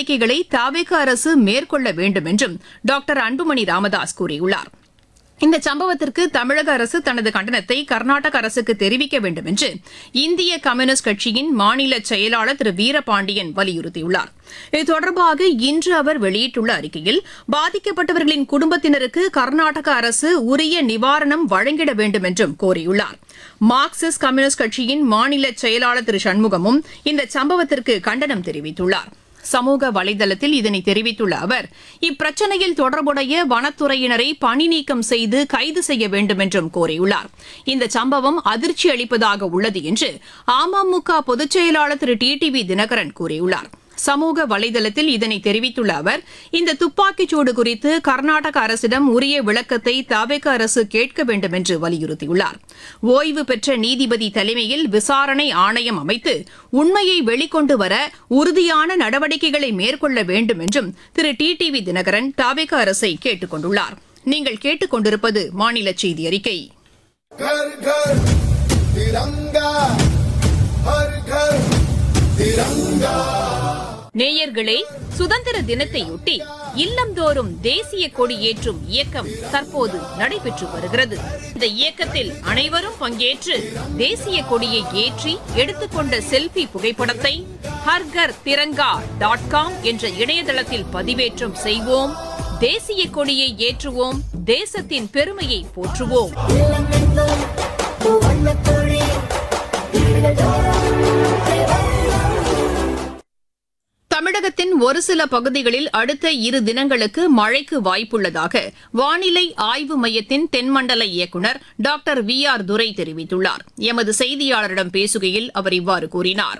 நடவடிக்கைகளை தவிக அரசு மேற்கொள்ள வேண்டும் என்றும் டாக்டர் அன்புமணி ராமதாஸ் கூறியுள்ளார் இந்த சம்பவத்திற்கு தமிழக அரசு தனது கண்டனத்தை கர்நாடக அரசுக்கு தெரிவிக்க வேண்டும் என்று இந்திய கம்யூனிஸ்ட் கட்சியின் மாநில செயலாளர் திரு வீரபாண்டியன் வலியுறுத்தியுள்ளார் இது தொடர்பாக இன்று அவர் வெளியிட்டுள்ள அறிக்கையில் பாதிக்கப்பட்டவர்களின் குடும்பத்தினருக்கு கர்நாடக அரசு உரிய நிவாரணம் வழங்கிட வேண்டும் என்றும் கோரியுள்ளார் மார்க்சிஸ்ட் கம்யூனிஸ்ட் கட்சியின் மாநில செயலாளர் திரு சண்முகமும் இந்த சம்பவத்திற்கு கண்டனம் தெரிவித்துள்ளார் சமூக வலைதளத்தில் இதனை தெரிவித்துள்ள அவர் இப்பிரச்சனையில் தொடர்புடைய வனத்துறையினரை பணி நீக்கம் செய்து கைது செய்ய வேண்டும் என்றும் கோரியுள்ளார் இந்த சம்பவம் அதிர்ச்சி அளிப்பதாக உள்ளது என்று அமமுக பொதுச் செயலாளர் திரு டி டி வி தினகரன் கூறியுள்ளார் சமூக வலைதளத்தில் இதனை தெரிவித்துள்ள அவர் இந்த துப்பாக்கிச்சூடு குறித்து கர்நாடக அரசிடம் உரிய விளக்கத்தை தவேக அரசு கேட்க வேண்டும் என்று வலியுறுத்தியுள்ளார் ஓய்வு பெற்ற நீதிபதி தலைமையில் விசாரணை ஆணையம் அமைத்து உண்மையை வெளிக்கொண்டு வர உறுதியான நடவடிக்கைகளை மேற்கொள்ள வேண்டும் என்றும் திரு T T V Dhinakaran TVK அரசை கேட்டுக் கொண்டுள்ளார் நீங்கள் கேட்டுக் கொண்டிருப்பது மாநில செய்தி அறிக்கை घर घर तिरंगा हर घर तिरंगा நேயர்களே சுதந்திர தினத்தையொட்டி இல்லந்தோறும் தேசிய கொடி ஏற்றும் இயக்கம் தற்போது நடைபெற்று வருகிறது இந்த இயக்கத்தில் அனைவரும் பங்கேற்று தேசிய கொடியை ஏற்றி எடுத்துக்கொண்ட செல்ஃபி புகைப்படத்தை ஹர்கர் திரங்கா டாட் காம் என்ற இணையதளத்தில் பதிவேற்றம் செய்வோம் தேசிய கொடியை ஏற்றுவோம் தேசத்தின் பெருமையை போற்றுவோம் தமிழகத்தின் ஒரு சில பகுதிகளில் அடுத்த இரு தினங்களுக்கு மழைக்கு வாய்ப்புள்ளதாக வானிலை ஆய்வு மையத்தின் தென்மண்டல இயக்குநர் டாக்டர் வி ஆர் துரை தெரிவித்துள்ளார் எமது செய்தியாளரிடம் பேசுகையில் அவர் இவ்வாறு கூறினார்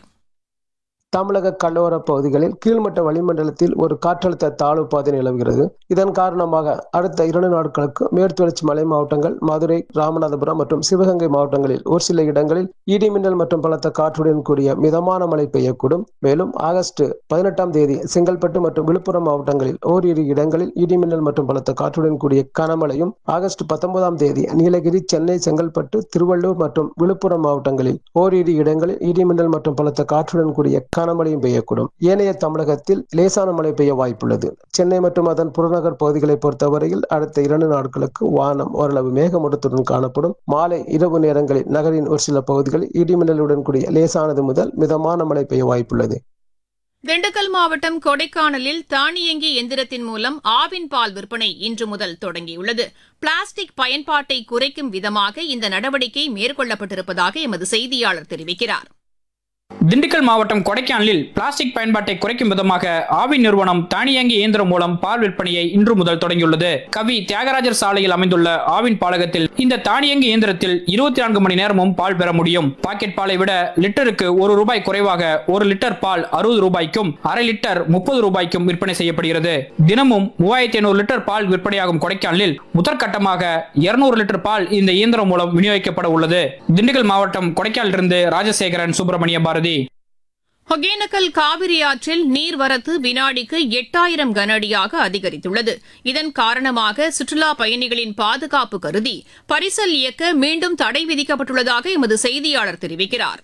தமிழக கடலோர பகுதிகளில் கீழ்மட்ட வளிமண்டலத்தில் ஒரு காற்றழுத்த தாழ்வு பாதை நிலவுகிறது இதன் காரணமாக அடுத்த இரண்டு நாட்களுக்கு மேற்குவளர்ச்சி மலை மாவட்டங்கள் மதுரை ராமநாதபுரம் மற்றும் சிவகங்கை மாவட்டங்களில் ஒரு சில இடங்களில் இடிமின்னல் மற்றும் பலத்த காற்றுடன் கூடிய மிதமான மழை பெய்யக்கூடும் மேலும் ஆகஸ்ட் பதினெட்டாம் தேதி செங்கல்பட்டு மற்றும் விழுப்புரம் மாவட்டங்களில் ஓரிரு இடங்களில் இடிமின்னல் மற்றும் பலத்த காற்றுடன் கூடிய கனமழையும் ஆகஸ்ட் பத்தொன்பதாம் தேதி நீலகிரி சென்னை செங்கல்பட்டு திருவள்ளூர் மற்றும் விழுப்புரம் மாவட்டங்களில் ஓரிரு இடங்களில் இடிமின்னல் மற்றும் பலத்த காற்றுடன் கூடிய கனமழையும் பெய்யக்கூடும் ஏனைய தமிழகத்தில் லேசான மழை பெய்ய வாய்ப்புள்ளது சென்னை மற்றும் அதன் புறநகர் பகுதிகளை பொறுத்தவரையில் அடுத்த இரண்டு நாட்களுக்கு வானம் ஓரளவு மேகமூட்டத்துடன் காணப்படும் மாலை இரவு நேரங்களில் நகரின் ஒரு சில பகுதிகளில் இடிமின்னலுடன் கூடிய லேசானது முதல் மிதமான மழை பெய்ய வாய்ப்புள்ளது திண்டுக்கல் மாவட்டம் கொடைக்கானலில் தானியங்கி எந்திரத்தின் மூலம் ஆவின் பால் விற்பனை இன்று முதல் தொடங்கியுள்ளது பிளாஸ்டிக் பயன்பாட்டை குறைக்கும் விதமாக இந்த நடவடிக்கை மேற்கொள்ளப்பட்டிருப்பதாக எமது செய்தியாளர் தெரிவிக்கிறார் திண்டுக்கல் மாவட்டம் கொடைக்கானலில் பிளாஸ்டிக் பயன்பாட்டை குறைக்கும் விதமாக ஆவி நிறுவனம் தானியங்கி இயந்திரம் மூலம் பால் விற்பனையை இன்று முதல் தொடங்கியுள்ளது கவி தியாகராஜர் சாலையில் அமைந்துள்ள ஆவின் பாலகத்தில் இந்த தானியங்கி இயந்திரத்தில் இருபத்தி நான்கு மணி நேரமும் பால் பெற முடியும் பாக்கெட் பாலை விட லிட்டருக்கு ஒரு ரூபாய் குறைவாக ஒரு லிட்டர் பால் அறுபது ரூபாய்க்கும் அரை லிட்டர் முப்பது ரூபாய்க்கும் விற்பனை செய்யப்படுகிறது தினமும் மூவாயிரத்தி ஐநூறு லிட்டர் பால் விற்பனையாகும் கொடைக்கானலில் முதற்கட்டமாக இருநூறு லிட்டர் பால் இந்த இயந்திரம் மூலம் விநியோகிக்கப்பட உள்ளது திண்டுக்கல் மாவட்டம் கொடைக்கானலிருந்து ராஜசேகரன் சுப்பிரமணிய பாரதி ஒகேனக்கல் காவிரி ஆற்றில் நீர்வரத்து வினாடிக்கு எட்டாயிரம் கனஅடியாக அதிகரித்துள்ளது இதன் காரணமாக சுற்றுலா பயணிகளின் பாதுகாப்பு கருதி பரிசல் இயக்க மீண்டும் தடை விதிக்கப்பட்டுள்ளதாக எமது செய்தியாளர் தெரிவிக்கிறார்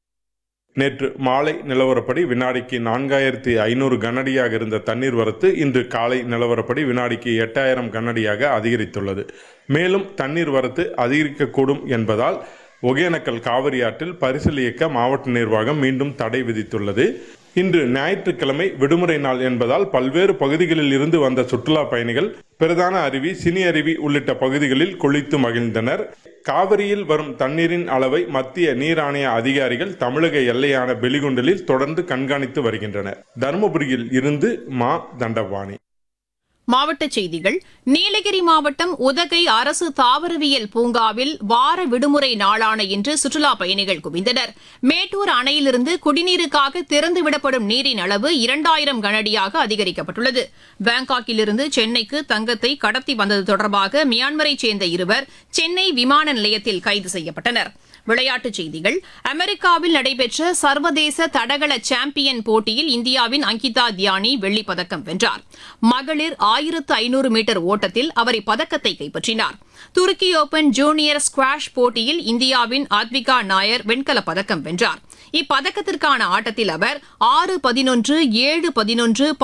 நேற்று மாலை நிலவரப்படி வினாடிக்கு நான்காயிரத்தி ஐநூறு கனஅடியாக இருந்த தண்ணீர் வரத்து இன்று காலை நிலவரப்படி வினாடிக்கு எட்டாயிரம் கனஅடியாக அதிகரித்துள்ளது மேலும் தண்ணீர் வரத்து அதிகரிக்கக்கூடும் என்பதால் ஒகேனக்கல் காவிரி ஆற்றில் பரிசல் இயக்க மாவட்ட நிர்வாகம் மீண்டும் தடை விதித்துள்ளது இன்று ஞாயிற்றுக்கிழமை விடுமுறை நாள் என்பதால் பல்வேறு பகுதிகளில் இருந்து வந்த சுற்றுலா பயணிகள் பிரதான அருவி சினி அருவி உள்ளிட்ட பகுதிகளில் குளித்து மகிழ்ந்தனர் காவிரியில் வரும் தண்ணீரின் அளவை மத்திய நீர் ஆணைய அதிகாரிகள் தமிழக எல்லையான பெலிகுண்டலில் தொடர்ந்து கண்காணித்து வருகின்றனர் தருமபுரியில் இருந்து மா தண்டபாணி மாவட்டச் செய்திகள் நீலகிரி மாவட்டம் உதகை அரசு தாவரவியல் பூங்காவில் வார விடுமுறை நாளான இன்று சுற்றுலா பயணிகள் குவிந்தனர் மேட்டூர் அணையிலிருந்து குடிநீருக்காக திறந்துவிடப்படும் நீரின் அளவு இரண்டாயிரம் கனஅடியாக அதிகரிக்கப்பட்டுள்ளது பாங்காக்கிலிருந்து சென்னைக்கு தங்கத்தை கடத்தி வந்தது தொடர்பாக மியான்மரைச் சேர்ந்த இருவர் சென்னை விமான நிலையத்தில் கைது செய்யப்பட்டனர் விளையாட்டுச் செய்திகள் அமெரிக்காவில் நடைபெற்ற சர்வதேச தடகள சாம்பியன் போட்டியில் இந்தியாவின் அங்கிதா தியானி வெள்ளிப் பதக்கம் வென்றார் மகளிர் ஆயிரத்து ஐநூறு மீட்டர் ஓட்டத்தில் அவர் இப்பதக்கத்தை கைப்பற்றினார் துருக்கி ஓபன் ஜூனியர் ஸ்குவாஷ் போட்டியில் இந்தியாவின் ஆத்விகா நாயர் வெண்கலப் பதக்கம் வென்றார் இப்பதக்கத்திற்கான ஆட்டத்தில் அவர் ஆறு பதினொன்று ஏழு பதினொன்று